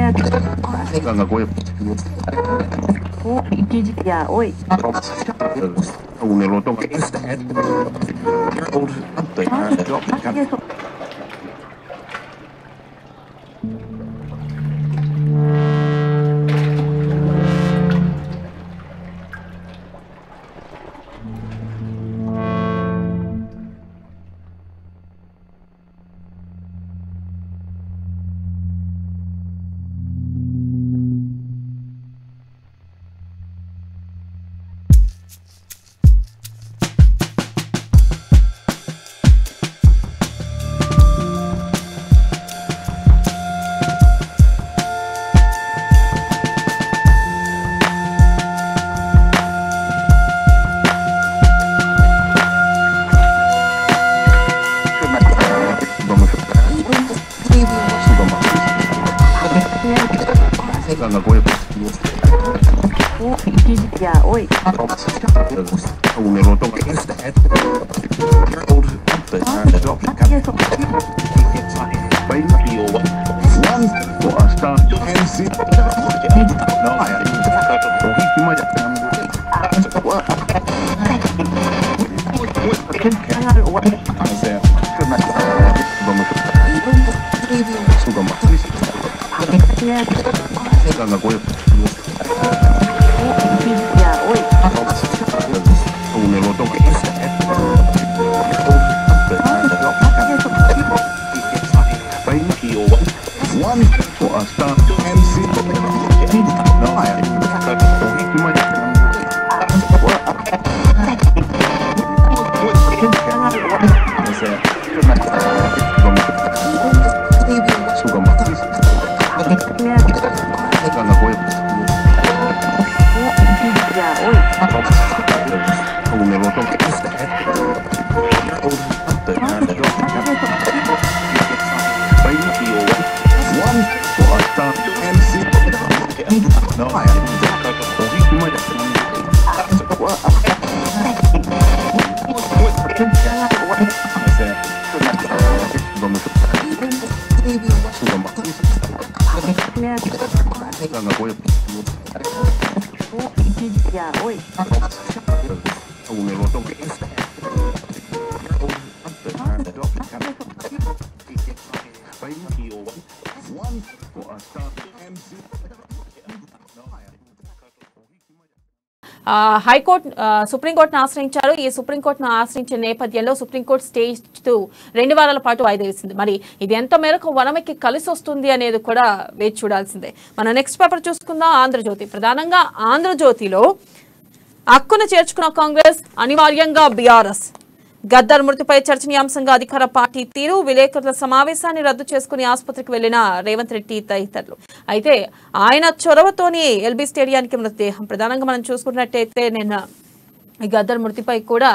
생각하고 お、一時や、おい。 오늘 어떤 あ、あ、げそう。 vamos 생각하고 お、一時や、おい。 오늘 어떤 あ、あ、げそう。 One for a start MC No hikima ya ある、おわり。 vamos suka や、 생각하고 お、一時や、おい。 오늘 어떤 あ、あ、げそう。 One for a start MC No hikima ya ある、おわり。 vamos suka や、 생각하고 お、一時や、おい。 오늘 어떤 あ、あ、げそう。 One for a start MC No hikima ya ある、おわり。 vamos suka や、 생각하고 お、一時や、おい。 오늘 어떤 あ、あ、げそう。 One for a start MC ఆ, high court ఆ, సుప్రీంకోర్టును ఆశ్రయించారు ఈ సుప్రీంకోర్టును ఆశ్రయించిన నేపథ్యంలో supreme court stage two రెండు వారాల పాటు వాయిదా వేసింది మరి ఇది ఎంత మేరకు వనమకి కలిసి వస్తుంది అనేది కూడా వేచి చూడాల్సిందే మన నెక్స్ట్ పేపర్ చూసుకుందాం ఆంధ్రజ్యోతి ప్రధానంగా ఆంధ్రజ్యోతిలో హక్కును చేర్చుకున్న కాంగ్రెస్ అనివార్యంగా బీఆర్ఎస్ గద్దర్ మృతిపై చర్చనీయాంశంగా అధికార పార్టీ తీరు విలేకరుల సమావేశాన్ని రద్దు చేసుకుని ఆసుపత్రికి వెళ్లిన రేవంత్ రెడ్డి తదితరులు అయితే ఆయన చొరవతోనే ఎల్బీ స్టేడియానికి మృతదేహం ప్రధానంగా మనం చూసుకున్నట్టయితే నిన్న ఈ గద్దర్ మృతిపై కూడా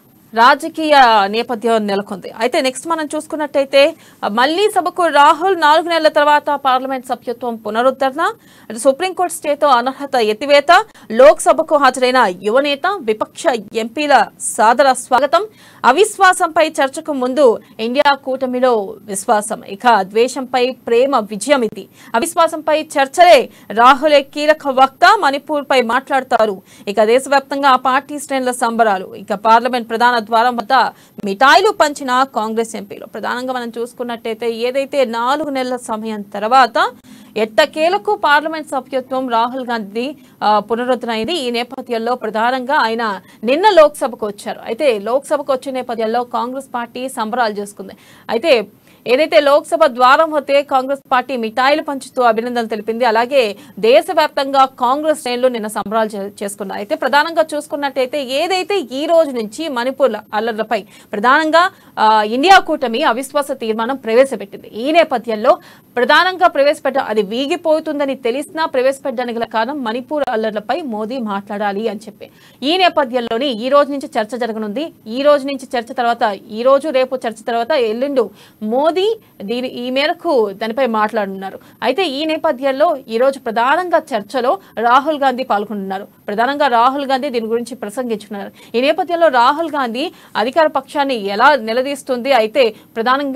రాజకీయ నేపథ్యం నెలకొంది అయితే నెక్స్ట్ మనం చూసుకున్నట్టయితే మళ్లీ సభకు రాహుల్ నాలుగు నెలల తర్వాత పార్లమెంట్ సభ్యత్వం పునరుద్ధరణ అటు సుప్రీంకోర్టు స్టేతో అనర్హత ఎత్తివేత లోక్సభకు హాజరైన యువనేత విపక్ష ఎంపీల సాదర స్వాగతం అవిశ్వాసంపై చర్చకు ముందు ఇండియా కూటమిలో విశ్వాసం ఇక ద్వేషంపై ప్రేమ విజయం ఇది అవిశ్వాసంపై చర్చలే రాహులే కీలక వక్త మణిపూర్ పై మాట్లాడతారు ఇక దేశవ్యాప్తంగా ఆ పార్టీ శ్రేణుల సంబరాలు ఇక పార్లమెంట్ ప్రధాన ద్వారం వద్ద మిఠాయిలు పంచిన కాంగ్రెస్ ఎంపీలు ప్రధానంగా మనం చూసుకున్నట్టయితే ఏదైతే నాలుగు నెలల సమయం తర్వాత ఎట్టకేలకు పార్లమెంట్ సభ్యత్వం రాహుల్ గాంధీ ఆ, పునరుద్ధరణ అయింది ఈ నేపథ్యంలో ప్రధానంగా ఆయన నిన్న లోక్సభకు వచ్చారు అయితే లోక్సభకు వచ్చే నేపథ్యంలో కాంగ్రెస్ పార్టీ సంబరాలు చేసుకుంది అయితే ఏదైతే లోక్సభ ద్వారం వద్దే కాంగ్రెస్ పార్టీ మిఠాయిలు పంచుతూ అభినందనలు తెలిపింది అలాగే దేశవ్యాప్తంగా కాంగ్రెస్ శ్రేణులు నిన్న సంబరాలు చే- చేసుకున్నారు అయితే ప్రధానంగా చూసుకున్నట్టయితే ఏదైతే ఈ రోజు నుంచి మణిపూర్ అల్లర్లపై ప్రధానంగా ఆ, ఇండియా కూటమి అవిశ్వాస తీర్మానం ప్రవేశపెట్టింది ఈ నేపథ్యంలో ప్రధానంగా ప్రవేశపెట్ట అది వీగిపోతుందని తెలిసినా ప్రవేశపెట్టడానికి గల కారణం మణిపూర్ అల్లర్లపై మోదీ మాట్లాడాలి అని చెప్పి ఈ నేపథ్యంలోనే ఈ రోజు నుంచి చర్చ జరగనుంది ఈ రోజు నుంచి చర్చ తర్వాత ఈ రోజు రేపు చర్చ తర్వాత ఎల్లుండు మోదీ దీని ఈ మేరకు దానిపై మాట్లాడుతున్నారు అయితే ఈ నేపథ్యంలో ఈ రోజు ప్రధానంగా చర్చలో రాహుల్ గాంధీ పాల్గొంటున్నారు ప్రధానంగా రాహుల్ గాంధీ దీని గురించి ప్రసంగించుకున్నారు ఈ నేపథ్యంలో రాహుల్ గాంధీ అధికార పక్షాన్ని ఎలా నిలదీస్తుంది అయితే ప్రధానంగా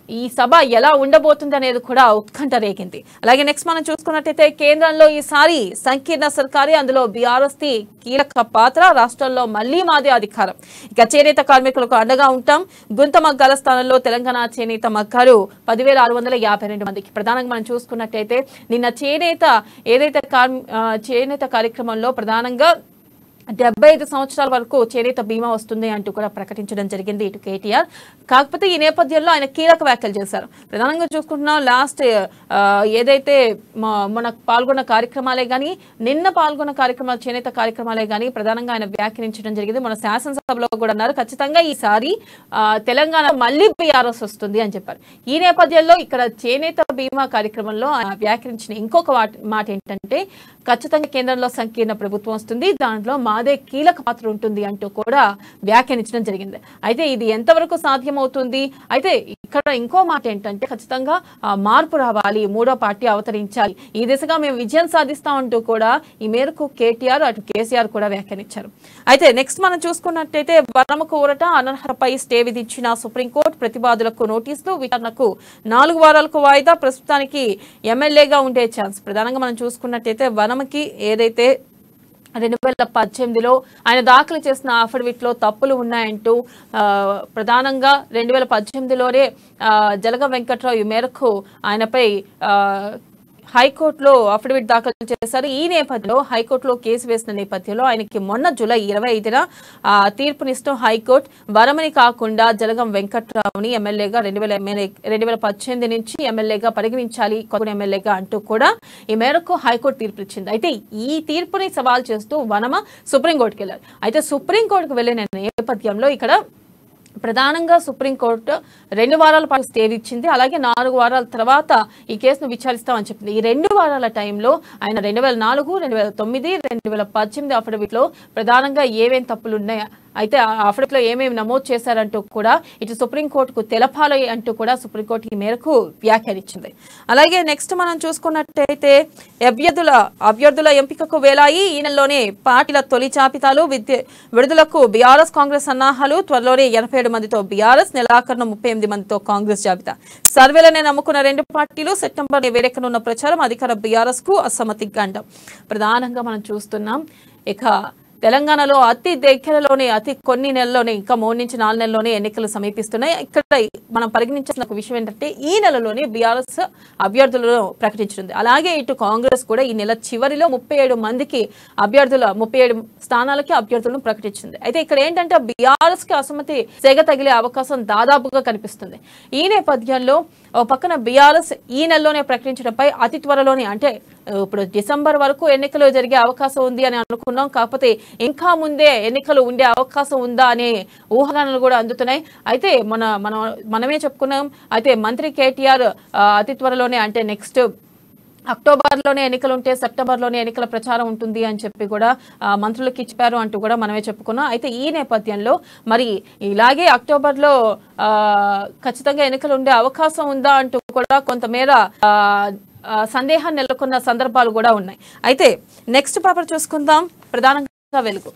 ఈ సభ ఎలా ఉండబోతుంది అనేది కూడా ఉత్కంఠ రేగింది అలాగే నెక్స్ట్ మనం చూసుకున్నట్టయితే కేంద్రంలో ఈసారి సంకీర్ణ సర్కారీ అందులో బీఆర్ఎస్ ది కీలక పాత్ర రాష్ట్రంలో మళ్లీ మాదే అధికారం ఇక చేనేత కార్మికులకు అండగా ఉంటాం గుంత మగ్గాల స్థానంలో తెలంగాణ చేనేత మగ్గాలు పదివేల ఆరు వందల యాభై రెండు మందికి ప్రధానంగా మనం చూసుకున్నట్టయితే నిన్న చేనేత ఏదైతే కార్మి ఆ, చేనేత కార్యక్రమంలో ప్రధానంగా డెబ్బై ఐదు సంవత్సరాల వరకు చేనేత బీమా వస్తుంది అంటూ కూడా ప్రకటించడం జరిగింది ఇటు కేటీఆర్ కాకపోతే ఈ నేపథ్యంలో ఆయన కీలక వ్యాఖ్యలు చేశారు ప్రధానంగా చూసుకుంటున్నాం లాస్ట్ ఆ, ఏదైతే మ- మన పాల్గొన్న కార్యక్రమాలే కానీ నిన్న పాల్గొన్న కార్యక్రమాలు చేనేత కార్యక్రమాలే కానీ ప్రధానంగా ఆయన వ్యాఖ్యానించడం జరిగింది మన శాసనసభలో కూడా అన్నారు ఖచ్చితంగా ఈసారి ఆ, తెలంగాణ మళ్ళీ బీఆర్ఎస్ వస్తుంది అని చెప్పారు ఈ నేపథ్యంలో ఇక్కడ చేనేత బీమా కార్యక్రమంలో ఆయన వ్యాఖ్యానించిన ఇంకొక వాట్- మాట ఏంటంటే ఖచ్చితంగా కేంద్రంలో సంకీర్ణ ప్రభుత్వం వస్తుంది దాంట్లో మాదే కీలక పాత్ర ఉంటుంది అంటూ కూడా వ్యాఖ్యానించడం జరిగింది అయితే ఇది ఎంతవరకు సాధ్యమవుతుంది అయితే ఇక్కడ ఇంకో మాట ఏంటంటే ఖచ్చితంగా ఆ, మార్పు రావాలి మూడో పార్టీ అవతరించాలి ఈ దిశగా మేము విజయం సాధిస్తామంటూ కూడా ఈ మేరకు కేటీఆర్ అటు కేసీఆర్ కూడా వ్యాఖ్యానించారు అయితే నెక్స్ట్ మనం చూసుకున్నట్టయితే వనమకు ఊరట అనర్హతపై స్టే విధించిన సుప్రీంకోర్టు ప్రతివాదులకు నోటీసులు విచారణకు నాలుగు వారాలకు వాయిదా ప్రస్తుతానికి ఎమ్మెల్యేగా ఉండే ఛాన్స్ ప్రధానంగా మనం చూసుకున్నట్టయితే వనమకి ఏదైతే రెండు వేల పద్దెనిమిదిలో ఆయన దాఖలు చేసిన అఫిడవిట్ లో తప్పులు ఉన్నాయంటూ ఆ, ప్రధానంగా రెండు వేల పద్దెనిమిదిలోనే ఆ, జలగ వెంకట్రావు ఈ మేరకు ఆయనపై ఆ, హైకోర్టులో అఫిడవిట్ దాఖలు చేశారు ఈ నేపథ్యంలో హైకోర్టులో కేసు వేసిన నేపథ్యంలో ఆయనకి మొన్న జూలై ఇరవై ఐదున ఆ, తీర్పునిస్తూ హైకోర్టు వరమని కాకుండా జలగం వెంకట్రావుని ఎమ్మెల్యేగా రెండు వేల ఎమ్మెల్యే రెండు వేల పద్దెనిమిది నుంచి ఎమ్మెల్యేగా పరిగణించాలి కొత్త ఎమ్మెల్యేగా అంటూ కూడా ఈ మేరకు హైకోర్టు తీర్పు ఇచ్చింది అయితే ఈ తీర్పుని సవాల్ చేస్తూ వనమ సుప్రీంకోర్టుకి వెళ్ళారు అయితే సుప్రీంకోర్టుకు వెళ్ళిన నేపథ్యంలో ఇక్కడ ప్రధానంగా సుప్రీంకోర్టు రెండు వారాల పాటు స్టే ఇచ్చింది అలాగే నాలుగు వారాల తర్వాత ఈ కేసును విచారిస్తామని చెప్పింది ఈ రెండు వారాల టైంలో ఆయన రెండు వేల నాలుగు రెండు వేల తొమ్మిది రెండు వేల పద్దెనిమిది అఫిడవిట్లో ప్రధానంగా ఏమేం తప్పులు ఉన్నాయా అయితే ఆ అఫిడవిట్లో ఏమేమి నమోదు చేశారంటూ కూడా ఇటు సుప్రీంకోర్టుకు తెలపాలి అంటూ కూడా సుప్రీంకోర్టు ఈ మేరకు వ్యాఖ్యానించింది అలాగే నెక్స్ట్ మనం చూసుకున్నట్టయితే అభ్యర్థుల అభ్యర్థుల ఎంపికకు వేలాయి ఈ నెలలోనే పార్టీల తొలి జాబితాలు విద్య విడుదలకు బీఆర్ఎస్ కాంగ్రెస్ సన్నాహాలు త్వరలోనే ఎనభై ఏడు మందితో బీఆర్ఎస్ నెలాఖరున ముప్పై ఎనిమిది మందితో కాంగ్రెస్ జాబితా సర్వేలనే నమ్ముకున్న రెండు పార్టీలు సెప్టెంబర్ వేరెక్కనున్న ప్రచారం అధికార బీఆర్ఎస్ కు అసమ్మతి గండం ప్రధానంగా మనం చూస్తున్నాం ఇక తెలంగాణలో అతి దగ్గరలోనే అతి కొన్ని నెలల్లోనే ఇంకా మూడు నుంచి నాలుగు నెలల్లోనే ఎన్నికలు సమీపిస్తున్నాయి ఇక్కడ మనం పరిగణించాల్సిన ఒక విషయం ఏంటంటే ఈ నెలలోనే బీఆర్ఎస్ అభ్యర్థులను ప్రకటించింది అలాగే ఇటు కాంగ్రెస్ కూడా ఈ నెల చివరిలో ముప్పై ఏడు మందికి అభ్యర్థుల ముప్పై ఏడు స్థానాలకి అభ్యర్థులను ప్రకటించింది అయితే ఇక్కడ ఏంటంటే బీఆర్ఎస్ కి అసమ్మతి సెగ తగిలే అవకాశం దాదాపుగా కనిపిస్తుంది ఈ నేపథ్యంలో ఓ పక్కన బీఆర్ఎస్ ఈ నెలలోనే ప్రకటించడంపై అతి త్వరలోనే అంటే ఇప్పుడు డిసెంబర్ వరకు ఎన్నికలు జరిగే అవకాశం ఉంది అని అనుకున్నాం కాకపోతే ఇంకా ముందే ఎన్నికలు ఉండే అవకాశం ఉందా అనే ఊహాగానాలు కూడా అందుతున్నాయి అయితే మన మనం మనమే చెప్పుకున్నాం అయితే మంత్రి కేటీఆర్ ఆ, అతి త్వరలోనే అంటే నెక్స్ట్ అక్టోబర్లోనే ఎన్నికలు ఉంటే సెప్టెంబర్లోనే ఎన్నికల ప్రచారం ఉంటుంది అని చెప్పి కూడా ఆ, మంత్రులకు ఇచ్చారు అంటూ కూడా మనమే చెప్పుకున్నాం అయితే ఈ నేపథ్యంలో మరి ఇలాగే అక్టోబర్లో ఆ, ఖచ్చితంగా ఎన్నికలు ఉండే అవకాశం ఉందా అంటూ కూడా కొంతమేర ఆ, ఆ, సందేహం నెలకొన్న సందర్భాలు కూడా ఉన్నాయి అయితే నెక్స్ట్ పేపర్ చూసుకుందాం ప్రధానంగా వెలుగు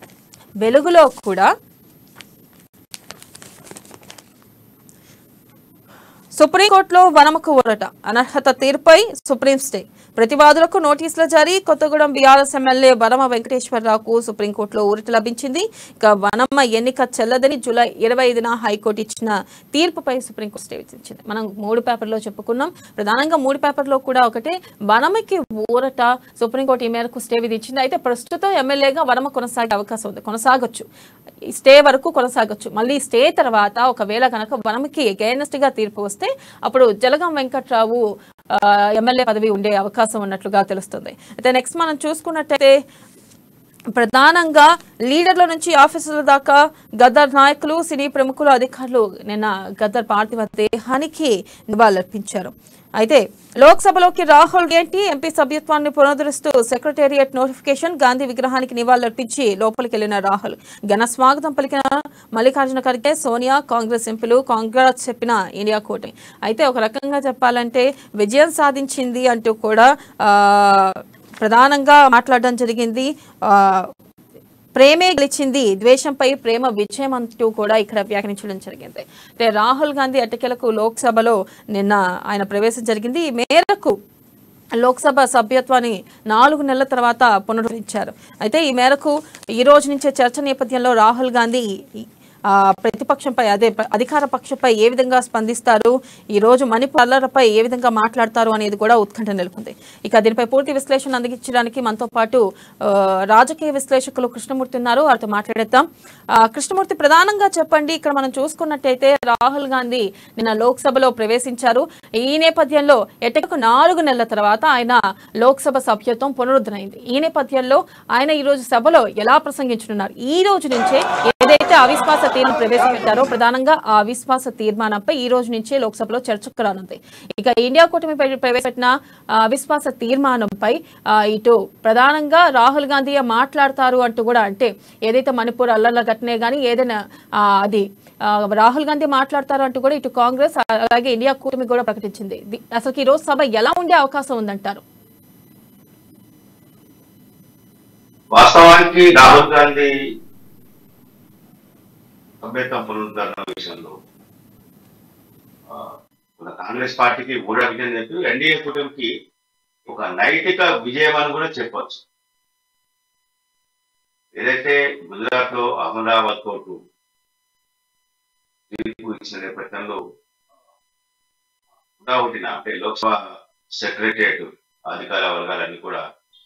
వెలుగులో కూడా సుప్రీంకోర్టులో వనమకు ఊరట అనర్హత తీర్పై సుప్రీం స్టే ప్రతివాదులకు నోటీసుల జారీ కొత్తగూడెం బీఆర్ఎస్ ఎమ్మెల్యే వనమ వెంకటేశ్వరరావుకు సుప్రీంకోర్టులో ఊరట లభించింది ఇక వనమ ఎన్నిక చెల్లదని జూలై ఇరవై ఐదున హైకోర్టు ఇచ్చిన తీర్పుపై సుప్రీంకోర్టు స్టే విధించింది మనం మూడు పేపర్లో చెప్పుకున్నాం ప్రధానంగా మూడు పేపర్లో కూడా ఒకటే వనమకి ఊరట సుప్రీంకోర్టు ఈ మేరకు స్టే విధించింది అయితే ప్రస్తుతం ఎమ్మెల్యేగా వనమ కొనసాగే అవకాశం ఉంది కొనసాగొచ్చు ఈ స్టే వరకు కొనసాగొచ్చు మళ్ళీ స్టే తర్వాత ఒకవేళ కనుక వనమకి against గా తీర్పు వస్తే అప్పుడు జలగం వెంకట్రావు ఆ, ఎమ్మెల్యే పదవి ఉండే అవకాశం ఉన్నట్లుగా తెలుస్తుంది అయితే నెక్స్ట్ మనం చూసుకున్నట్టయితే ప్రధానంగా లీడర్ల నుంచి ఆఫీసుల దాకా గద్దర్ నాయకులు సినీ ప్రముఖులు అధికారులు నిన్న గద్దర్ పార్థివ దేహానికి నివాళులర్పించారు అయితే లోక్సభలోకి రాహుల్ గేంటి ఎంపీ సభ్యత్వాన్ని పునరుద్ధరిస్తూ సెక్రటేరియట్ నోటిఫికేషన్ గాంధీ విగ్రహానికి నివాళులర్పించి లోపలికి వెళ్లిన రాహుల్ ఘన స్వాగతం పలికిన మల్లికార్జున ఖర్గే సోనియా కాంగ్రెస్ ఎంపీలు కాంగ్రెస్ చెప్పిన ఇండియా కూటమి అయితే ఒక రకంగా చెప్పాలంటే విజయం సాధించింది అంటూ కూడా ఆ, ప్రధానంగా మాట్లాడడం జరిగింది ఆ, ప్రేమే గెలిచింది ద్వేషంపై ప్రేమ విజయం అంటూ కూడా ఇక్కడ వ్యాఖ్యానించడం జరిగింది అంటే రాహుల్ గాంధీ ఎట్టకేలకు లోక్సభలో నిన్న ఆయన ప్రవేశం జరిగింది ఈ మేరకు లోక్సభ సభ్యత్వాన్ని నాలుగు నెలల తర్వాత పునరుద్ధరించారు అయితే ఈ మేరకు ఈ రోజు నుంచే చర్చ నేపథ్యంలో రాహుల్ గాంధీ ఆ, ప్రతిపక్షంపై అదే ప- అధికార పక్షంపై ఏ విధంగా స్పందిస్తారు ఈ రోజు మణిపూర్ అల్లర్లపై ఏ విధంగా మాట్లాడతారు అనేది కూడా ఉత్కంఠ నెలకొంది ఇక దీనిపై పూర్తి విశ్లేషణ అందించడానికి మనతో పాటు ఆ, రాజకీయ విశ్లేషకులు కృష్ణమూర్తి ఉన్నారు వారితో మాట్లాడేద్దాం ఆ, కృష్ణమూర్తి ప్రధానంగా చెప్పండి ఇక్కడ మనం చూసుకున్నట్టయితే రాహుల్ గాంధీ నిన్న లోక్సభలో ప్రవేశించారు ఈ నేపథ్యంలో ఎట్టకు నాలుగు నెలల తర్వాత ఆయన లోక్సభ సభ్యత్వం పునరుద్ధరైంది ఈ నేపథ్యంలో ఆయన ఈ రోజు సభలో ఎలా ప్రసంగించనున్నారు ఈ రోజు నుంచే ఏదైతే అవిశ్వాస తీర్మానం ప్రవేశపెట్టారో ప్రధానంగా ఆ అవిశ్వాస తీర్మానంపై ఈ రోజు నుంచే లోక్సభలో చర్చకు రానుంది ఇక ఇండియా కూటమి పై ప్రవేశపెట్టిన ఆ, అవిశ్వాస తీర్మానంపై ఆ, ఇటు ప్రధానంగా రాహుల్ గాంధీ మాట్లాడతారు అంటూ కూడా అంటే ఏదైతే మణిపూర్ అల్లర్ల ఘటనే కానీ ఏదైనా ఆ, అది ఆ, రాహుల్ గాంధీ మాట్లాడతారు అంటూ కూడా ఇటు కాంగ్రెస్ అలాగే ఇండియా కూటమి కూడా ప్రకటించింది ది- అసలు ఈ రోజు సభ ఎలా ఉండే అవకాశం ఉందంటారు వాస్తవానికి రాహుల్ గాంధీ సభ్యత్వం పునరుద్ధరణ విషయంలో ఆ, మన కాంగ్రెస్ పార్టీకి ఊర విజయం చెప్పి ఎన్డీఏ కూటమికి ఒక నైతిక విజయం అని కూడా చెప్పొచ్చు ఏదైతే గుజరాత్ లో అహ్మదాబాద్ కోర్టు తీర్పు ఇచ్చిన నేపథ్యంలో హుటాహుటిన అంటే లోక్సభ సెక్రటరియట్ అధికార వర్గాలన్నీ కూడా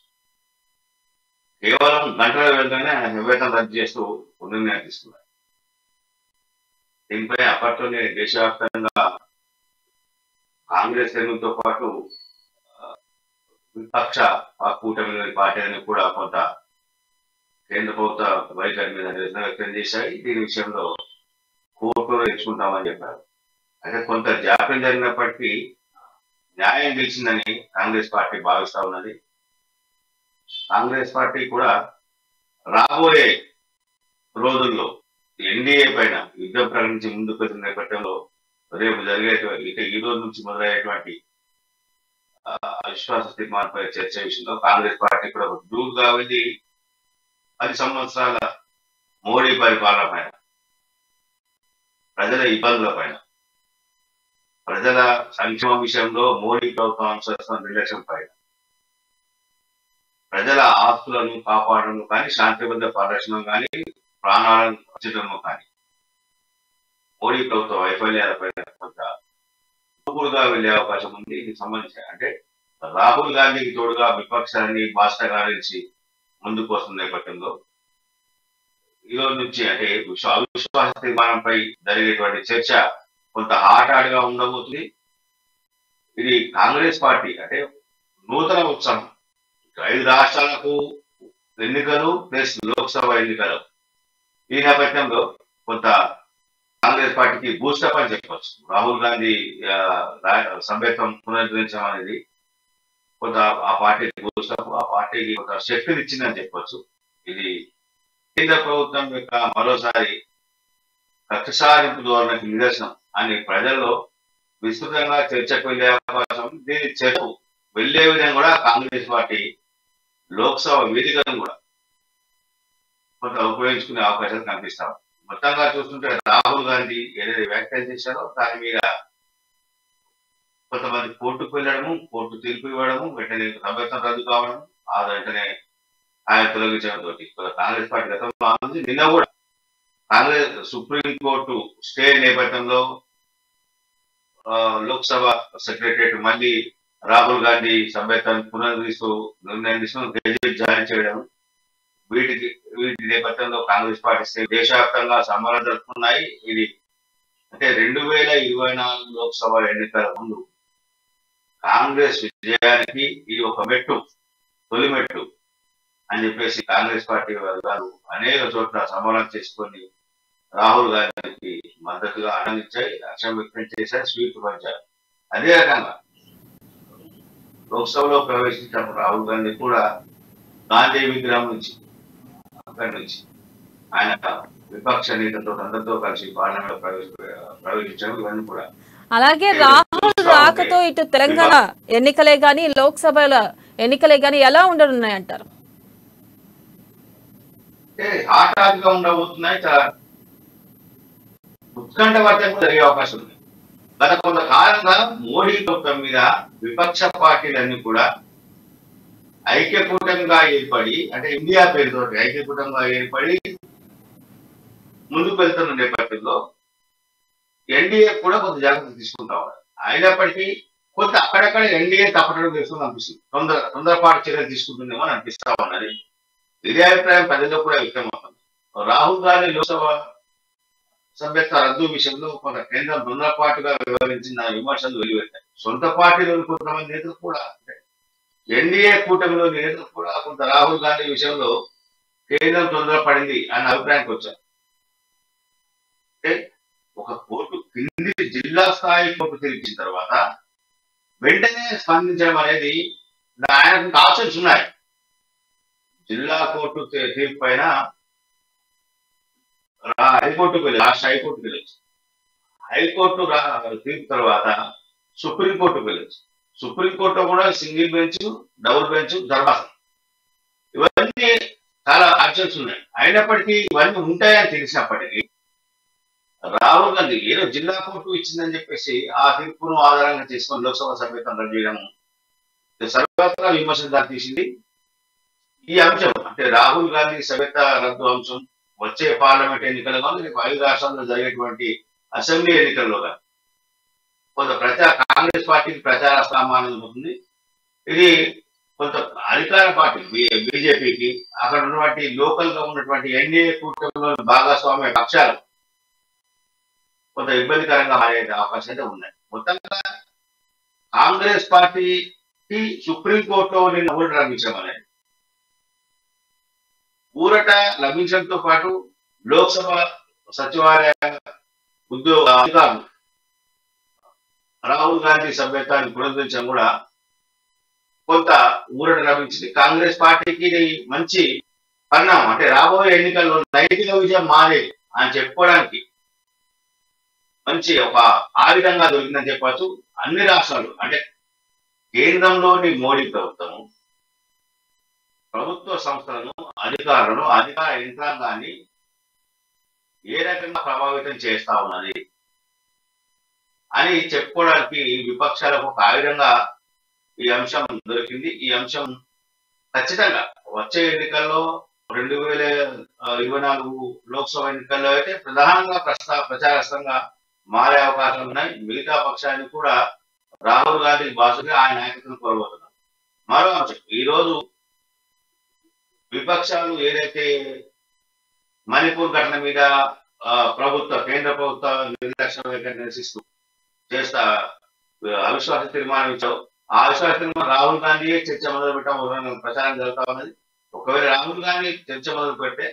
కేవలం గంటల వెళ్ళగానే ఆయన వేతనం రద్దు చేస్తూ నిర్ణయం తీసుకున్నారు దీనిపై అప్పట్లోనే దేశవ్యాప్తంగా కాంగ్రెస్ శ్రేణులతో పాటు ఆ, విపక్ష ఆ కూటమిలోని పార్టీలను కూడా కొంత కేంద్ర ప్రభుత్వ వైఖరి మీద నిరసన వ్యక్తం చేశాయి దీని విషయంలో కోర్టులో తెచ్చుకుంటామని చెప్పారు అయితే కొంత జాప్యం జరిగినప్పటికీ న్యాయం గెలిచిందని కాంగ్రెస్ పార్టీ భావిస్తా ఉన్నది కాంగ్రెస్ పార్టీ కూడా రాబోయే రోజుల్లో ఎన్డీఏ పైన యుద్ధం ప్రకటించి ముందుకు వెళ్తున్న నేపథ్యంలో రేపు జరిగేటువంటి ఇక ఈ రోజు నుంచి మొదలయ్యేటువంటి ఆ, అవిశ్వాస తీర్మానంపై చర్చ విషయంలో కాంగ్రెస్ పార్టీ కూడా ఒక దూరుగా వెళ్ళి పది సంవత్సరాల మోడీ పరిపాలన పైన ప్రజల ఇబ్బందుల పైన ప్రజల సంక్షేమ విషయంలో మోడీ ప్రభుత్వం అనుసరిస్తున్న నిర్లక్ష్యం పైన ప్రజల ఆస్తులను కాపాడడం కానీ శాంతిబద్ధ పరిరక్షణ కానీ ప్రాణాలను రక్షించడం కానీ మోడీ ప్రభుత్వ వైఫల్యాలపై కొంత దూకుడుగా వెళ్లే అవకాశం ఉంది దీనికి సంబంధించి అంటే రాహుల్ గాంధీకి తోడుగా విపక్షాన్ని బాష్టగారించి ముందుకు వస్తున్న నేపథ్యంలో ఈ రోజు నుంచి అంటే విశ్వ- అవిశ్వాస తీర్మానంపై జరిగేటువంటి చర్చ కొంత హాట్ హాట్ గా ఉండబోతుంది ఇది కాంగ్రెస్ పార్టీ అంటే నూతన ఉత్సవం ఐదు రాష్ట్రాలకు ఎన్నికలు ప్లస్ లోక్సభ ఎన్నికలు ఈ నేపథ్యంలో కొంత కాంగ్రెస్ పార్టీకి బూస్టప్ అని చెప్పొచ్చు రాహుల్ గాంధీ ఆ, రా- సభ్యత్వం పునరుద్ధరించడం అనేది కొంత ఆ పార్టీకి బూస్టప్ ఆ పార్టీకి కొంత శక్తిని ఇచ్చిందని చెప్పొచ్చు ఇది కేంద్ర ప్రభుత్వం యొక్క మరోసారి కక్ష సాధింపు ధోరణికి నిదర్శనం అని ప్రజల్లో విస్తృతంగా చర్చకు వెళ్లే అవకాశం ఉంది. దీని చర్చ వెళ్లే విధంగా కూడా కాంగ్రెస్ పార్టీ లోక్సభ వేదికను కూడా కొంత ఉపయోగించుకునే అవకాశాలు కనిపిస్తాం మొత్తంగా చూస్తుంటే రాహుల్ గాంధీ ఏదైతే వ్యాఖ్యలు చేశారో దాని మీద కొంతమంది కోర్టుకు వెళ్ళడము కోర్టు తీర్పు ఇవ్వడము వెంటనే సభ్యత్వం రద్దు కావడం ఆ వెంటనే ఆయన తొలగించడం తోటి కొంత కాంగ్రెస్ పార్టీ గతంలో ఆలోచించి నిన్న కూడా కాంగ్రెస్ సుప్రీం కోర్టు స్టే నేపథ్యంలో ఆ, లోక్సభ సెక్రటరియట్ మళ్ళీ రాహుల్ గాంధీ సభ్యత్వాన్ని పునరుద్ధరిస్తూ నిర్ణయం తీసుకుని గెజెట్ జారీ చేయడం వీటికి వీటి నేపథ్యంలో కాంగ్రెస్ పార్టీ దేశవ్యాప్తంగా సమరం జరుపుకున్నాయి ఇది అంటే రెండు వేల ఇరవై నాలుగు లోక్సభ ఎన్నికల ముందు కాంగ్రెస్ విజయానికి ఇది ఒక మెట్టు తొలి మెట్టు అని చెప్పేసి కాంగ్రెస్ పార్టీ వర్గాలు అనేక చోట్ల సమరం చేసుకొని రాహుల్ గాంధీకి మద్దతుగా ఆనందించాయి హర్షం వ్యక్తం చేశారు స్వీట్ పంచారు అదే రకంగా లోక్సభలో ప్రవేశించినప్పుడు రాహుల్ గాంధీ కూడా గాంధీ విగ్రహం నుంచి అక్కడి నుంచి ఆయన విపక్ష నేతతో అందరితో కలిసి పార్లమెంట్ ప్రవేశ ప్రవేశించడం ఇవన్నీ కూడా అలాగే రాహుల్ రాకతో ఇటు తెలంగాణ ఎన్నికలే గాని లోక్సభల ఎన్నికలే గాని ఎలా ఉండనున్నాయంటారు అంటే ఆటాగా ఉండబోతున్నాయి చాలా ఉత్కంఠవర్తంగా జరిగే అవకాశం ఉంది గత కొంతకాలంగా మోడీ ప్రభుత్వం మీద విపక్ష పార్టీలన్నీ కూడా ఐక్యకూటంగా ఏర్పడి అంటే ఇండియా పేరుతో ఐక్యకూటంగా ఏర్పడి ముందుకు వెళ్తున్న నేపథ్యంలో ఎన్డీఏ కూడా కొంత జాగ్రత్త తీసుకుంటా ఉన్నారు అయినప్పటికీ కొంత అక్కడక్కడ ఎన్డీఏ తప్పటం చేస్తుంది అనిపిస్తుంది తొందర తొందరపాటు చర్యలు తీసుకుంటుందేమో అని అనిపిస్తా ఉన్నది ఇదే అభిప్రాయం ప్రజల్లో కూడా వ్యక్తమవుతుంది రాహుల్ గాంధీ లోక్సభ సభ్యత్వ రద్దు విషయంలో కొంత కేంద్రం తొందరపాటుగా వ్యవహరించిన విమర్శలు వెలువెత్తాయి సొంత పార్టీలోని కొంతమంది నేతలు కూడా ఎన్డీఏ కూటమిలోని నేతలు కూడా కొంత రాహుల్ గాంధీ విషయంలో కేంద్రం తొందరపడింది అనే అభిప్రాయానికి వచ్చారు అంటే ఒక కోర్టు కింది జిల్లా స్థాయి కోర్టు తీర్చిన తర్వాత వెంటనే స్పందించడం అనేది ఆయనకు ఆప్షన్స్ ఉన్నాయి జిల్లా కోర్టు తీ- తీర్పు పైన రా- హైకోర్టుకు వెళ్ళి రాష్ట్ర హైకోర్టుకు వెళ్ళొచ్చు హైకోర్టు రా- తీర్పు తర్వాత సుప్రీంకోర్టుకు వెళ్ళొచ్చు సుప్రీంకోర్టులో కూడా సింగిల్ బెంచ్ డబుల్ బెంచ్ ధర్మాసనం ఇవన్నీ చాలా ఆప్షన్స్ ఉన్నాయి అయినప్పటికీ ఇవన్నీ ఉంటాయని తెలిసినప్పటికీ రాహుల్ గాంధీ ఏదో జిల్లా కోర్టు ఇచ్చిందని చెప్పేసి ఆ తీర్పును ఆధారంగా చేసుకొని లోక్సభ సభ్యత్వం రద్దు చేయడం సర్వత్రా విమర్శలు దారితీసింది ఈ అంశం అంటే రాహుల్ గాంధీ సభ్యత రద్దు అంశం వచ్చే పార్లమెంట్ ఎన్నికల్లో కానీ రేపు ఐదు రాష్ట్రాల్లో జరిగేటువంటి అసెంబ్లీ ఎన్నికల్లో కానీ కొంత ప్రచార కాంగ్రెస్ పార్టీకి ప్రచార స్థామానం ఉంటుంది ఇది కొంత అధికార పార్టీ బీజేపీకి అక్కడ ఉన్నటువంటి లోకల్ గా ఉన్నటువంటి ఎన్డీఏ కూటమిలో భాగస్వామ్య పక్షాలు కొంత ఇబ్బందికరంగా మారే అవకాశం అయితే ఉన్నాయి మొత్తంగా కాంగ్రెస్ పార్టీకి సుప్రీంకోర్టులో నిన్న ఊరట లభించడం అనేది ఊరట లభించడంతో పాటు లోక్సభ సచివాలయ ఉద్యోగ అధికారులు రాహుల్ గాంధీ సభ్యత్వాన్ని పునరుద్ధరించడం కూడా కొంత ఊరట లభించింది కాంగ్రెస్ పార్టీకి ఇది మంచి పరిణామం అంటే రాబోయే ఎన్నికల్లో నైతిక విజయం మాదే అని చెప్పుకోవడానికి మంచి ఒక ఆయుధంగా దొరికిందని చెప్పచ్చు అన్ని రాష్ట్రాలు అంటే కేంద్రంలోని మోడీ ప్రభుత్వం ప్రభుత్వ సంస్థలను అధికారులను అధికార యంత్రాంగాన్ని ఏ రకంగా ప్రభావితం చేస్తా ఉన్నది అని చెప్పుకోవడానికి విపక్షాలకు ఒక ఆయుధంగా ఈ అంశం దొరికింది ఈ అంశం ఖచ్చితంగా వచ్చే ఎన్నికల్లో రెండు వేల ఇరవై నాలుగు లోక్సభ ఎన్నికల్లో అయితే ప్రధానంగా ప్రస్తా ప్రచారస్తంగా మారే అవకాశాలు ఉన్నాయి మిగతా పక్షానికి కూడా రాహుల్ గాంధీ బాసుగా ఆయన నాయకత్వం కోరబోతున్నారు మరో అంశం ఈ రోజు విపక్షాలు ఏదైతే మణిపూర్ ఘటన మీద ఆ, ప్రభుత్వ కేంద్ర ప్రభుత్వ నిర్లక్ష్య వైఖరి నిరసిస్తూ చేస్తా అవిశ్వాస తీర్మానం ఇచ్చావు ఆ అవిశ్వాస తీర్మానం రాహుల్ గాంధీయే చర్చ మొదలు పెట్టడం ప్రచారం జరుగుతా ఉన్నది ఒకవేళ రాహుల్ గాంధీ చర్చ మొదలు పెడితే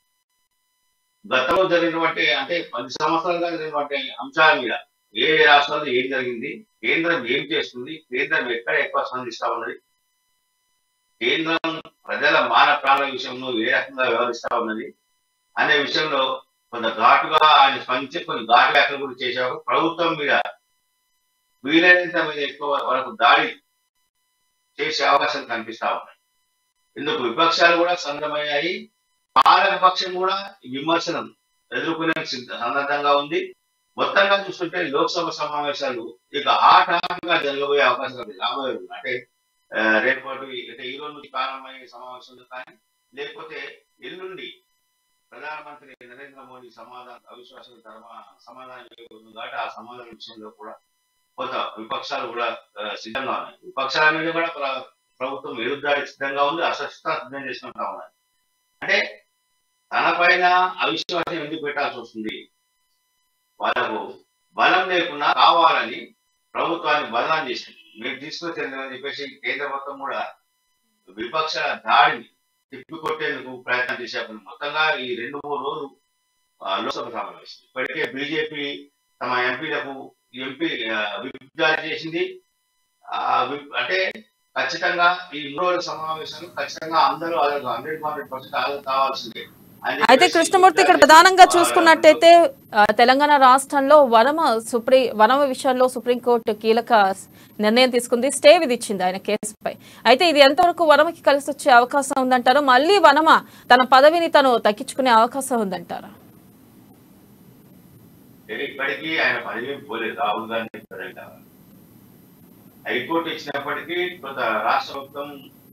గతంలో జరిగినటువంటి అంటే పది సంవత్సరాలుగా జరిగినటువంటి అంశాల మీద ఏ ఏ రాష్ట్రాల్లో ఏం జరిగింది కేంద్రం ఏం చేస్తుంది కేంద్రం ఎక్కడ ఎక్కువ స్పందిస్తా ఉన్నది కేంద్రం ప్రజల మాన ప్రాణాల విషయంలో ఏ రకంగా వ్యవహరిస్తా ఉన్నది అనే విషయంలో కొంత ఘాటుగా ఆయన స్పందించి కొన్ని ఘాటు వ్యాఖ్యలు కూడా చేశారు ప్రభుత్వం మీద వీలైనంత మీద ఎక్కువ వరకు దాడి చేసే అవకాశం కనిపిస్తా ఉన్నాయి ఇందుకు విపక్షాలు కూడా సందమయ్యాయి పాలక పక్షం కూడా ఈ విమర్శలను ఎదుర్కొనే సిద్ధ- సన్నద్ధంగా ఉంది మొత్తంగా చూస్తుంటే లోక్సభ సమావేశాలు ఇక ఆటంగా జరగబోయే అవకాశం ఉంది రాబోయే రోజులు. అంటే ఆ, రేపటి అంటే ఈ రోజు నుంచి ప్రారంభమయ్యే సమావేశంలో కానీ లేకపోతే ఎల్లుండి ప్రధానమంత్రి నరేంద్ర మోడీ సమాధానం అవిశ్వాస ధర్మ సమాధానం ఇవ్వబోతుంది కాబట్టి ఆ సమాధానం విషయంలో కూడా కొంత విపక్షాలు కూడా ఆ, సిద్ధంగా ఉన్నాయి విపక్షాల మీద కూడా ప్ర- ప్రభుత్వం ఎదురుదాడి సిద్ధంగా ఉంది అస్వస్థ సిద్ధం చేసుకుంటా ఉన్నాయి అంటే తన పైన అవిశ్వాసం ఎందుకు పెట్టాల్సి వస్తుంది వాళ్ళకు బలం లేకుండా కావాలని ప్రభుత్వాన్ని బదనాం చేసింది మీరు తీసుకొచ్చేందుకని చెప్పేసి కేంద్ర ప్రభుత్వం కూడా విపక్ష దాడిని తిప్పికొట్టేందుకు ప్రయత్నం చేసేప్పుడు మొత్తంగా ఈ రెండు మూడు రోజులు ఆ, లోక్సభ సమావేశం ఇప్పటికే బీజేపీ తమ ఎంపీలకు ఎంపీ ఆ, విప్ జారీ చేసింది ఆ, విప్ అంటే ఖచ్చితంగా ఈ మూడు రోజుల సమావేశం ఖచ్చితంగా అందరూ హండ్రెడ్ హండ్రెడ్ పర్సెంట్ హాజరు కావాల్సిందే అని అయితే చెప్పేసి కృష్ణమూర్తి ఇక్కడ ప్రధానంగా చూసుకున్నట్టయితే ఆ, తెలంగాణ రాష్ట్రంలో వనమ సుప్రీ వనమ విషయంలో సుప్రీంకోర్టు కీలక నిర్ణయం తీసుకుంది స్టే విధించింది ఆయన కేసుపై అయితే ఇది ఎంతవరకు వనమకి కలిసి వచ్చే అవకాశం ఉందంటారు మళ్ళీ వనమ తన పదవిని తను దక్కించుకునే అవకాశం ఉందంటారా నేను ఇప్పటికీ ఆయన పదవి పోలేదు రాహుల్ గాంధీ పదవి హైకోర్టు ఇచ్చినప్పటికీ కొంత రాష్ట్ర ప్రభుత్వం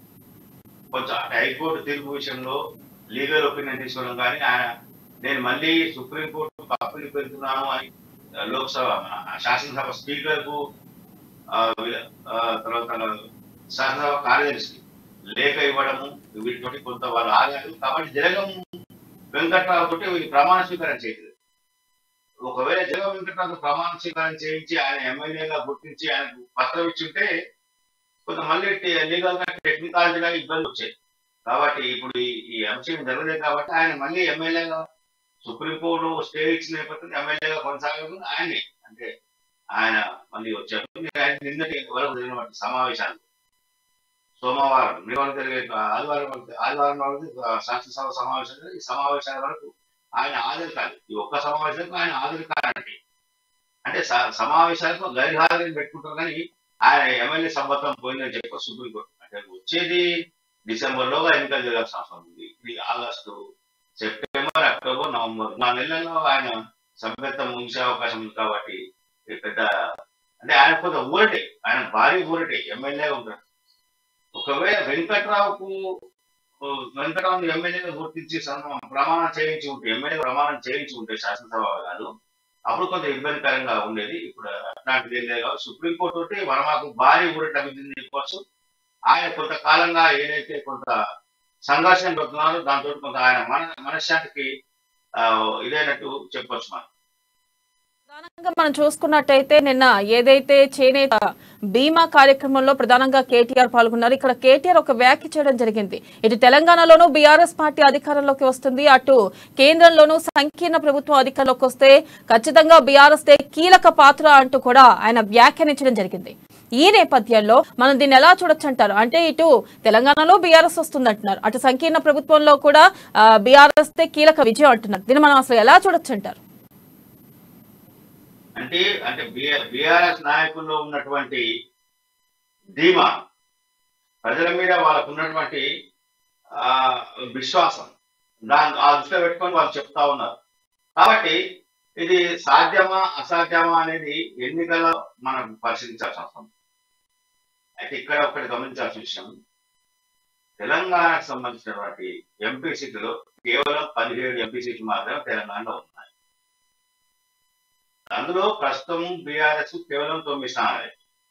కొంచెం అంటే హైకోర్టు తీర్పు విషయంలో లీగల్ ఒపీనియన్ తీసుకోవడం కానీ ఆయన నేను మళ్ళీ సుప్రీంకోర్టు అప్పీల్ పెడుతున్నాను అని లోక్సభ ఆ, శాసనసభ స్పీకర్ కు ఆ, వీళ్ళ- ఆ, తర్వాత శాసనసభ కార్యదర్శి లేఖ ఇవ్వడము వీటితోటి కొంత వాళ్ళు ఆగారు కాబట్టి జరగం వెంకట్రావు తోటి వీళ్ళు ప్రమాణ స్వీకారం చేయలేదు ఒకవేళ జగన్ వెంకటరావు ప్రమాణ స్వీకారం చేయించి ఆయన ఎమ్మెల్యేగా గుర్తించి ఆయనకు పత్రం ఇచ్చుంటే కొంత మళ్ళీ లీగల్ గా టెక్నికాలజీ గా ఇబ్బంది వచ్చాయి కాబట్టి ఇప్పుడు ఈ- ఈ అంశం జరగలేదు కాబట్టి ఆయన మళ్ళీ ఎమ్మెల్యేగా సుప్రీంకోర్టు స్టే ఇచ్చిన నేపథ్యంలో ఎమ్మెల్యేగా కొనసాగదు ఆయనే అంటే ఆయన మళ్ళీ వచ్చారు ఆయన నిన్నటి వరకు జరిగినటువంటి సమావేశాలు సోమవారం నివారణ జరిగే ఆదివారం వరకు- ఆదివారం వరకు శాసనసభ సమావేశం జరిగి ఈ సమావేశాల వరకు ఆయన హాజరు కాదు ఈ ఒక్క సమావేశానికి ఆయన హాజరు కాదండి అంటే స- సమావేశాలకు గైర్హాజరు పెట్టుకుంటారు కానీ ఆయన ఎమ్మెల్యే సంబద్ధం పోయిందని చెప్పి సుప్రీంకోర్టు అంటే వచ్చేది డిసెంబర్ లోగా ఎన్నికలు జరగాల్సిన అవసరం ఉంది ఇది ఆగస్టు సెప్టెంబర్ అక్టోబర్ నవంబర్ నా నెలల్లో ఆయన సభ్యత్వం ముగిసే అవకాశం ఉంది కాబట్టి ఇది పెద్ద అంటే ఆయన కొంత ఊరటే ఆయన భారీ ఊరటే ఎమ్మెల్యేగా ఉంటాడు ఒకవేళ వెంకట్రావుకు ఓ, వెంకటరావు ఎమ్మెల్యేగా గుర్తించి సన్మా- ప్రమాణం చేయించి ఉంటే ఎమ్మెల్యే ప్రమాణం చేయించి ఉంటే శాసనసభ కాదు అప్పుడు కొంత ఇబ్బందికరంగా ఉండేది ఇప్పుడు అట్లాంటిది ఏం లేదు కాబట్టి సుప్రీంకోర్టు తోటి మనమాకు భారీ ఊరట అభివృద్ధిని చెప్పవచ్చు ఆయన కొంతకాలంగా ఏదైతే కొంత సంఘర్షణ పడుతున్నారో దాంతో కొంత ఆయన మన మనశ్శాంతికి ఆ, ఇదైనట్టు చెప్పొచ్చు మనం ప్రధానంగా మనం చూసుకున్నట్టయితే నిన్న ఏదైతే చేనేత బీమా కార్యక్రమంలో ప్రధానంగా కేటీఆర్ పాల్గొన్నారు ఇక్కడ కేటీఆర్ ఒక వ్యాఖ్య చేయడం జరిగింది ఇటు తెలంగాణలోనూ బీఆర్ఎస్ పార్టీ అధికారంలోకి వస్తుంది అటు కేంద్రంలోనూ సంకీర్ణ ప్రభుత్వం అధికారంలోకి వస్తే ఖచ్చితంగా బీఆర్ఎస్ దే కీలక పాత్ర అంటూ కూడా ఆయన వ్యాఖ్యానించడం జరిగింది ఈ నేపథ్యంలో మనం దీన్ని ఎలా చూడొచ్చు అంటారు అంటే ఇటు తెలంగాణలో బీఆర్ఎస్ వస్తుంది అంటున్నారు అటు సంకీర్ణ ప్రభుత్వంలో కూడా బీఆర్ఎస్ దే కీలక విజయం అంటున్నారు దీన్ని మనం అసలు ఎలా చూడొచ్చు అంటారు అంటే అంటే బీఆర్ఎస్ నాయకుల్లో ఉన్నటువంటి ధీమా ప్రజల మీద వాళ్ళకు ఉన్నటువంటి ఆ విశ్వాసం దాని ఆ దృష్టిలో పెట్టుకొని వాళ్ళు చెప్తా ఉన్నారు కాబట్టి ఇది సాధ్యమా అసాధ్యమా అనేది ఎన్నికల్లో మనం పరిశీలించాల్సిన అవసరం అయితే ఇక్కడ ఒకటి గమనించాల్సిన విషయం తెలంగాణకు సంబంధించినటువంటి ఎంపీ సీట్లు కేవలం పదిహేడు ఎంపీ సీట్లు మాత్రమే తెలంగాణలో ఉన్నాయి అందులో ప్రస్తుతం బీఆర్ఎస్ కేవలం తొమ్మిది స్థానాలే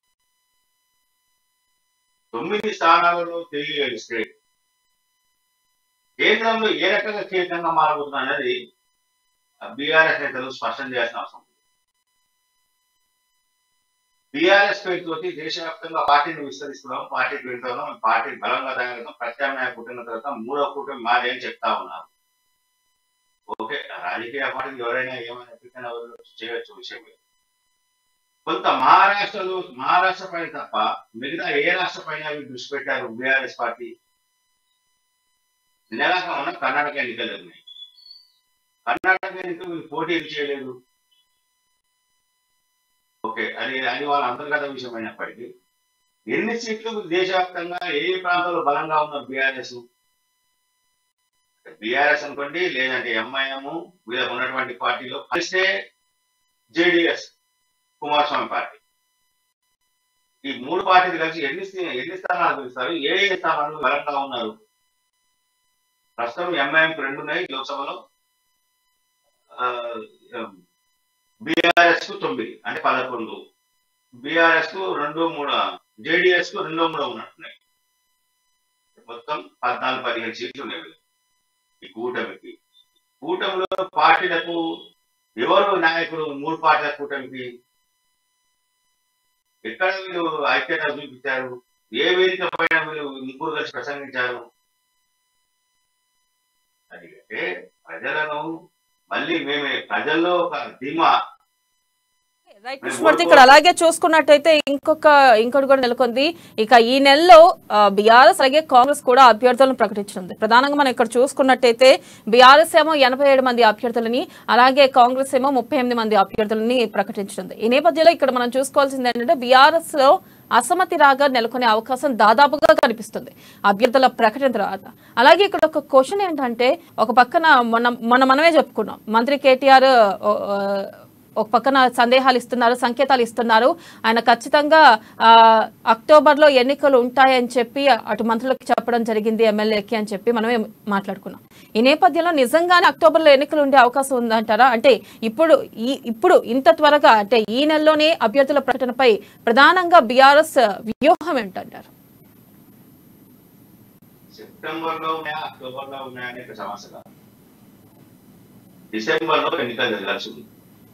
తొమ్మిది స్థానాలలో తిరిగి గెలిస్తే కేంద్రంలో ఏ రకంగా కీలకంగా మారబోతుంది అనేది బీఆర్ఎస్ నేతలు స్పష్టం చేయాల్సిన అవసరం ఉంది బీఆర్ఎస్ పేరు తోటి దేశవ్యాప్తంగా పార్టీని విస్తరిస్తున్నాం పార్టీకి వెళ్తున్నాం పార్టీ బలంగా తయారవుతాం ప్రత్యామ్నాయ కూటమి తర్వాత మూడో కూటమి మారే అని చెప్తా ఉన్నారు ఓకే రాజకీయ పార్టీలు ఎవరైనా ఏమైనా ఎప్పటికైనా చేయొచ్చు విషయం లేదు. కొంత మహారాష్ట్రలో మహారాష్ట్ర పైన తప్ప మిగతా ఏ రాష్ట్ర పైన వీళ్ళు దృష్టి పెట్టారు బీఆర్ఎస్ పార్టీ నిన్నగాక ఉన్న కర్ణాటక ఎన్నికలు ఉన్నాయి కర్ణాటక ఎన్నికలు వీళ్ళు పోటీ చేయలేదు ఓకే అది అది వాళ్ళ అంతర్గత విషయం అయినప్పటికీ ఎన్ని సీట్లు దేశవ్యాప్తంగా ఏ ప్రాంతంలో బలంగా ఉన్నారు బీఆర్ఎస్ బీఆర్ఎస్ అనుకోండి లేదంటే ఎంఐఎం వీళ్ళకు ఉన్నటువంటి పార్టీలో కలిస్తే జేడిఎస్ కుమారస్వామి పార్టీ ఈ మూడు పార్టీలు కలిసి ఎన్ని స్థీ- ఎన్ని స్థానాలు గెలుస్తారు ఏ ఏ స్థానాలు బలంగా ఉన్నారు ప్రస్తుతం ఎంఐఎం రెండు ఉన్నాయి లోక్సభలో బీఆర్ఎస్ కు తొమ్మిది అంటే పదకొండు బీఆర్ఎస్ కు రెండు మూడు జేడిఎస్ కు రెండో మూడో ఉన్నట్టున్నాయి మొత్తం పద్నాలుగు పదిహేను సీట్లు ఉన్నాయి వీళ్ళకి. ఈ కూటమికి కూటమిలో పార్టీలకు ఎవరు నాయకుడు మూడు పార్టీల కూటమికి ఎక్కడ వీళ్ళు ఐక్యత చూపించారు ఏ వేదిక పైన వీళ్ళు ముగ్గురు కలిసి ప్రసంగించారు అది అంటే ప్రజలను మళ్ళీ మేమే ప్రజల్లో ఒక ధీమా రైట్ కృష్ణమూర్తి ఇక్కడ అలాగే చూసుకున్నట్టయితే ఇంకొక ఇంకోటి కూడా నెలకొంది ఇక ఈ నెలలో బీఆర్ఎస్ అలాగే కాంగ్రెస్ కూడా అభ్యర్థులను ప్రకటించనుంది ప్రధానంగా మనం ఇక్కడ చూసుకున్నట్టయితే బీఆర్ఎస్ ఏమో ఎనభై ఏడు మంది అభ్యర్థులని అలాగే కాంగ్రెస్ ఏమో ముప్పై ఎనిమిది మంది అభ్యర్థులని ప్రకటించనుంది ఈ నేపథ్యంలో ఇక్కడ మనం చూసుకోవాల్సింది ఏంటంటే బీఆర్ఎస్ లో అసమ్మతి రాగా నెలకొనే అవకాశం దాదాపుగా కనిపిస్తుంది అభ్యర్థుల ప్రకటన తర్వాత అలాగే ఇక్కడ ఒక క్వశ్చన్ ఏంటంటే ఒక పక్కన మొన్న మొన్న మనమే చెప్పుకున్నాం మంత్రి కేటీఆర్ ఓ, ఆ, ఒక పక్కన సందేహాలు ఇస్తున్నారు సంకేతాలు ఇస్తున్నారు ఆయన ఖచ్చితంగా ఆ, అక్టోబర్లో ఎన్నికలు ఉంటాయని చెప్పి అటు మంత్రులకు చెప్పడం జరిగింది ఎమ్మెల్యేకి అని చెప్పి మనమే మాట్లాడుకున్నాం ఈ నేపథ్యంలో నిజంగానే అక్టోబర్లో ఎన్నికలు ఉండే అవకాశం ఉందంటారా అంటే ఇప్పుడు ఈ ఇప్పుడు ఇంత త్వరగా అంటే ఈ నెలలోనే అభ్యర్థుల ప్రకటనపై ప్రధానంగా బీఆర్ఎస్ వ్యూహం ఏంటంటారు సెప్టెంబర్ లో ఉన్నాయా అక్టోబర్ లో ఉన్నాయా అనే ఒక సమస్య కాదు డిసెంబర్ లో ఎన్నికలు జరగాల్సి ఉంది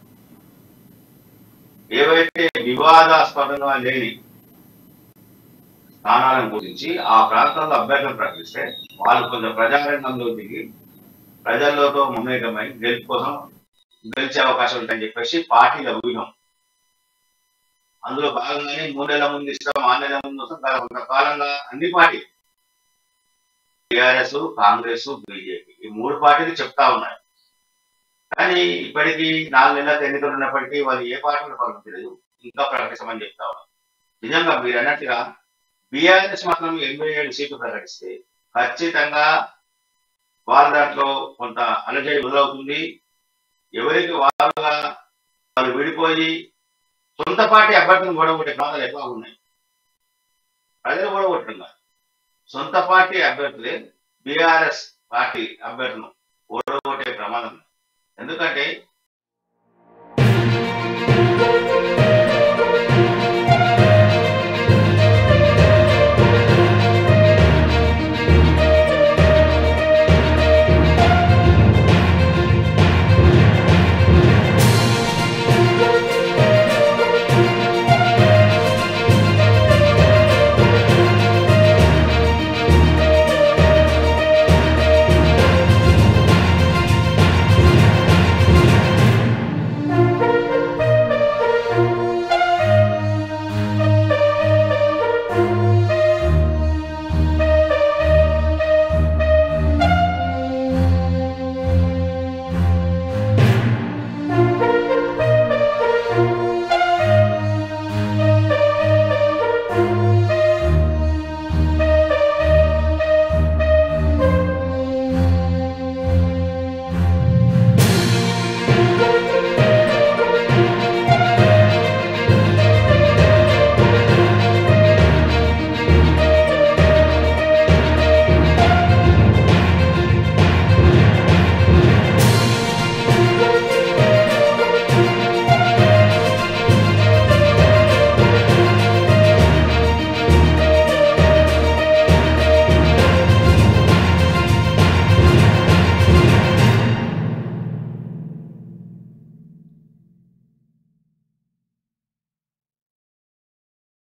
ఏవైతే వివాదాస్పదంగా లేని స్థానాలను గురించి ఆ ప్రాంతంలో అభ్యర్థులు ప్రకటిస్తే వాళ్ళు కొంచెం ప్రజారంగంలో దిగి ప్రజల్లోతో మమేకమై గెలుపు కోసం గెలిచే అవకాశం ఉంటుందని చెప్పేసి పార్టీల వ్యూహం అందులో భాగంగానే మూడు నెలల ముందు ఇస్తాం ఆరు నెలల ముందు వస్తాం గత కొంతకాలంగా అన్ని పార్టీ టిఆర్ఎస్ కాంగ్రెస్ బీజేపీ ఈ మూడు పార్టీలు చెప్తా ఉన్నాయి కానీ ఇప్పటికీ నాలుగు నెలల ఎన్నికలు ఉన్నప్పటికీ వాళ్ళు ఏ పార్టీలు ప్రకటించలేదు ఇంకా ప్రకటిస్తామని చెప్తా ఉన్నారు నిజంగా మీరు అన్నట్టుగా బీఆర్ఎస్ మాత్రం ఎనభై ఏడు సీట్లు ప్రకటిస్తే ఖచ్చితంగా వాళ్ళ దాంట్లో కొంత అలజడి మొదలవుతుంది ఎవరికి వాళ్ళుగా వాళ్ళు విడిపోయి సొంత పార్టీ అభ్యర్థులను గొడవగొట్టే ప్రమాదాలు ఎక్కువ ఉన్నాయి ప్రజలు గొడవగొట్టడం కాదు సొంత పార్టీ అభ్యర్థులే బీఆర్ఎస్ పార్టీ అభ్యర్థులను ఓడగొట్టే ప్రమాదం ఉంది. ఎందుకంటే